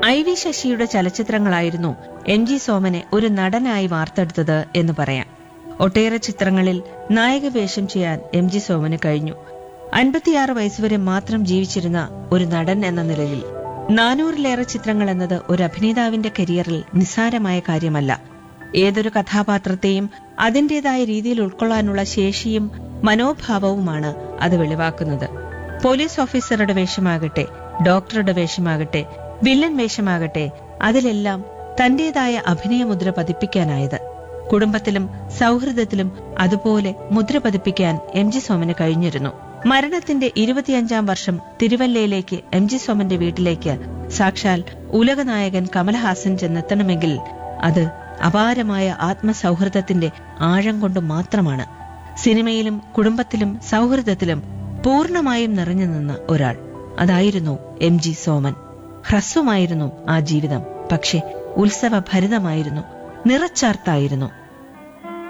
I V ശശിയുടെ ചലച്ചിത്രങ്ങളായിരുന്നു M G സോമനെ ഒരു നടനായി വാർത്തെടുത്തത് എന്ന് പറയാം ഒട്ടേറെ ചിത്രങ്ങളിൽ നായക വേഷം ചെയ്യാൻ എം ജി സോമന് കഴിഞ്ഞു അൻപത്തിയാറ് വയസ്സുവരെ മാത്രം ജീവിച്ചിരുന്ന ഒരു നടൻ എന്ന നിലയിൽ നാനൂറിലേറെ ചിത്രങ്ങൾ എന്നത് ഒരു അഭിനേതാവിന്റെ കരിയറിൽ നിസ്സാരമായ കാര്യമല്ല ഏതൊരു കഥാപാത്രത്തെയും അതിന്റേതായ രീതിയിൽ ഉൾക്കൊള്ളാനുള്ള ശേഷിയും മനോഭാവവുമാണ് അത് വെളിവാക്കുന്നത് പോലീസ് ഓഫീസറുടെ വേഷമാകട്ടെ ഡോക്ടറുടെ വേഷമാകട്ടെ വില്ലൻ വേഷമാകട്ടെ അതിലെല്ലാം തന്റേതായ അഭിനയമുദ്ര പതിപ്പിക്കാനായത് കുടുംബത്തിലും സൗഹൃദത്തിലും അതുപോലെ മുദ്ര പതിപ്പിക്കാൻ എം ജി സോമന് കഴിഞ്ഞിരുന്നു മരണത്തിന്റെ ഇരുപത്തിയഞ്ചാം വർഷം തിരുവല്ലയിലേക്ക് എം ജി സോമന്റെ വീട്ടിലേക്ക് സാക്ഷാൽ ഉലകനായകൻ കമൽഹാസൻ ചെന്നെത്തണമെങ്കിൽ അത് അപാരമായ ആത്മസൗഹൃദത്തിന്റെ ആഴം കൊണ്ട് മാത്രമാണ് സിനിമയിലും കുടുംബത്തിലും സൗഹൃദത്തിലും പൂർണ്ണമായും നിറഞ്ഞു നിന്ന ഒരാൾ അതായിരുന്നു എം ജി സോമൻ ഹ്രസ്വമായിരുന്നു ആ ജീവിതം പക്ഷെ ഉത്സവഭരിതമായിരുന്നു നിറച്ചാർത്തായിരുന്നു